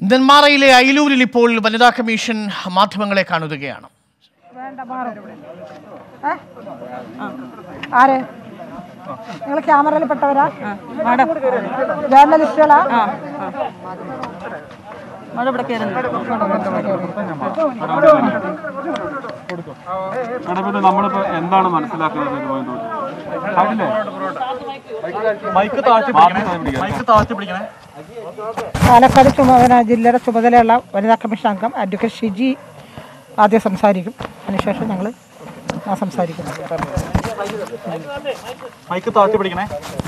നെന്മാറയിലെ അയിലൂരിൽ ഇപ്പോൾ വനിതാ കമ്മീഷൻ മാധ്യമങ്ങളെ കാണുകയാണ് വേണ്ട മാറും ഏ? ആര് നിങ്ങൾ ക്യാമറയിൽ പെട്ടവരാ ജേർണലിസ്റ്റുകളാ മഴ ഇവിടെ കയറുന്നു മേഡം പിന്നെ നമ്മളിപ്പോ എന്താണ് മനസ്സിലാക്കുന്നത് ഇതുപോലെ? അതില്ലേ? മൈക്ക് താഴ്ത്തി പിടിക്കണേ. പാലക്കാട് ചുമതല ജില്ലയുടെ ചുമതലയുള്ള വനിതാ കമ്മീഷൻ അംഗം അഡ്വക്കേറ്റ് ഷിജി ആദ്യം സംസാരിക്കും അതിനുശേഷം ഞങ്ങൾ ഞാൻ സംസാരിക്കും മൈക്ക് താഴ്ത്തി പിടിക്കണേ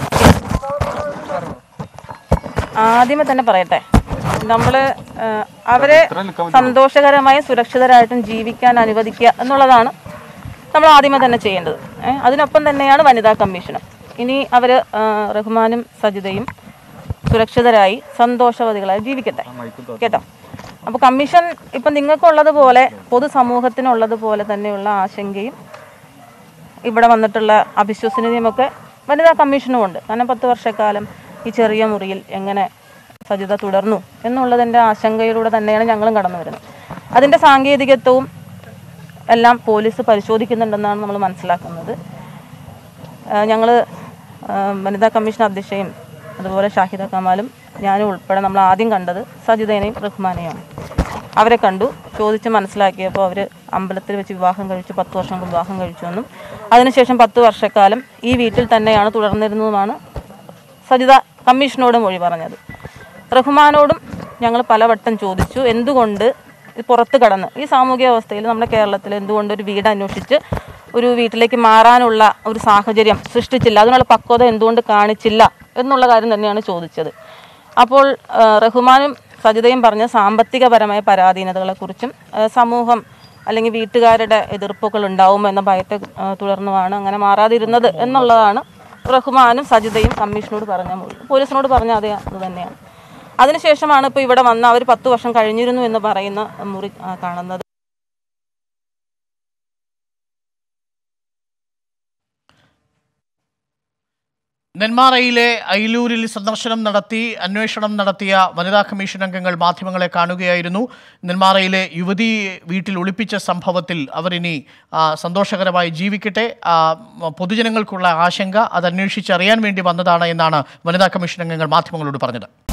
ആദ്യമേ തന്നെ പറയട്ടെ നമ്മൾ അവരെ സന്തോഷകരമായും സുരക്ഷിതരായിട്ടും ജീവിക്കാൻ അനുവദിക്കുക എന്നുള്ളതാണ് നമ്മൾ ആദ്യമേ തന്നെ ചെയ്യേണ്ടത് ഏ, അതിനൊപ്പം തന്നെയാണ് വനിതാ കമ്മീഷനും ഇനി അവർ റഹ്മാനും സജിതയും സുരക്ഷിതരായി സന്തോഷവതികളായി ജീവിക്കട്ടെ കേട്ടോ അപ്പോൾ കമ്മീഷൻ ഇപ്പം നിങ്ങൾക്കുള്ളതുപോലെ പൊതുസമൂഹത്തിനുള്ളതുപോലെ തന്നെയുള്ള ആശങ്കയും ഇവിടെ വന്നിട്ടുള്ള അവിശ്വസനീയമൊക്കെ വനിതാ കമ്മീഷനും ഉണ്ട് കാരണം പത്ത് വർഷക്കാലം ഈ ചെറിയ മുറിയിൽ എങ്ങനെ സജിത തുടർന്നു എന്നുള്ളതിൻ്റെ ആശങ്കയിലൂടെ തന്നെയാണ് ഞങ്ങളും കടന്നു വരുന്നത് അതിൻ്റെ സാങ്കേതികത്വവും എല്ലാം പോലീസ് പരിശോധിക്കുന്നുണ്ടെന്നാണ് നമ്മൾ മനസ്സിലാക്കുന്നത് ഞങ്ങൾ വനിതാ കമ്മീഷൻ അധ്യക്ഷയും അതുപോലെ ഷാഹിദ കമാലും ഞാനും ഉൾപ്പെടെ നമ്മൾ ആദ്യം കണ്ടത് സജിതേനെയും റഹ്മാനെയാണ് അവരെ കണ്ടു ചോദിച്ച് മനസ്സിലാക്കിയപ്പോൾ അവർ അമ്പലത്തിൽ വെച്ച് വിവാഹം കഴിച്ചു പത്ത് വർഷം മുമ്പ് വിവാഹം കഴിച്ചു എന്നും അതിനുശേഷം പത്ത് വർഷക്കാലം ഈ വീട്ടിൽ തന്നെയാണ് തുടർന്നിരുന്നതുമാണ് സജിത കമ്മീഷനോട് മൊഴി പറഞ്ഞത് റഹ്മാനോടും ഞങ്ങൾ പലവട്ടം ചോദിച്ചു എന്തുകൊണ്ട് ഇത് പുറത്ത് കടന്ന് ഈ സാമൂഹിക അവസ്ഥയിൽ നമ്മുടെ കേരളത്തിൽ എന്തുകൊണ്ട് ഒരു വീട് അന്വേഷിച്ച് ഒരു വീട്ടിലേക്ക് മാറാനുള്ള ഒരു സാഹചര്യം സൃഷ്ടിച്ചില്ല അതിനുള്ള പക്വത എന്തുകൊണ്ട് കാണിച്ചില്ല എന്നുള്ള കാര്യം തന്നെയാണ് ചോദിച്ചത് അപ്പോൾ ആ, റഹ്മാനും സജിതയും പറഞ്ഞ സാമ്പത്തികപരമായ പരാധീനതകളെക്കുറിച്ചും ആ, സമൂഹം അല്ലെങ്കിൽ വീട്ടുകാരുടെ എതിർപ്പുകൾ ഉണ്ടാവുമോ എന്ന ഭയത്തെ ആ, തുടർന്നുമാണ് അങ്ങനെ മാറാതിരുന്നത് എന്നുള്ളതാണ് റഹ്മാനും സജിതയും കമ്മീഷനോട് പറഞ്ഞ മൊഴി പോലീസിനോട് പറഞ്ഞ അതേ അത് തന്നെയാണ് അതിനുശേഷമാണ് ഇപ്പോൾ ഇവിടെ വന്ന് അവർ പത്ത് വർഷം കഴിഞ്ഞിരുന്നു എന്ന് പറയുന്ന മുറി ആ, കാണുന്നത് നെന്മാറയിലെ അയിലൂരിൽ സന്ദർശനം നടത്തി അന്വേഷണം നടത്തിയ വനിതാ കമ്മീഷൻ അംഗങ്ങൾ മാധ്യമങ്ങളെ കാണുകയായിരുന്നു നെന്മാറയിലെ യുവതി വീട്ടിൽ ഒളിപ്പിച്ച സംഭവത്തിൽ അവരിനി ആ, സന്തോഷകരമായി ജീവിക്കട്ടെ ആ, പൊതുജനങ്ങൾക്കുള്ള ആശങ്ക അത് അന്വേഷിച്ചറിയാൻ വേണ്ടി വന്നതാണ് എന്നാണ് വനിതാ കമ്മീഷൻ അംഗങ്ങൾ മാധ്യമങ്ങളോട് പറഞ്ഞത്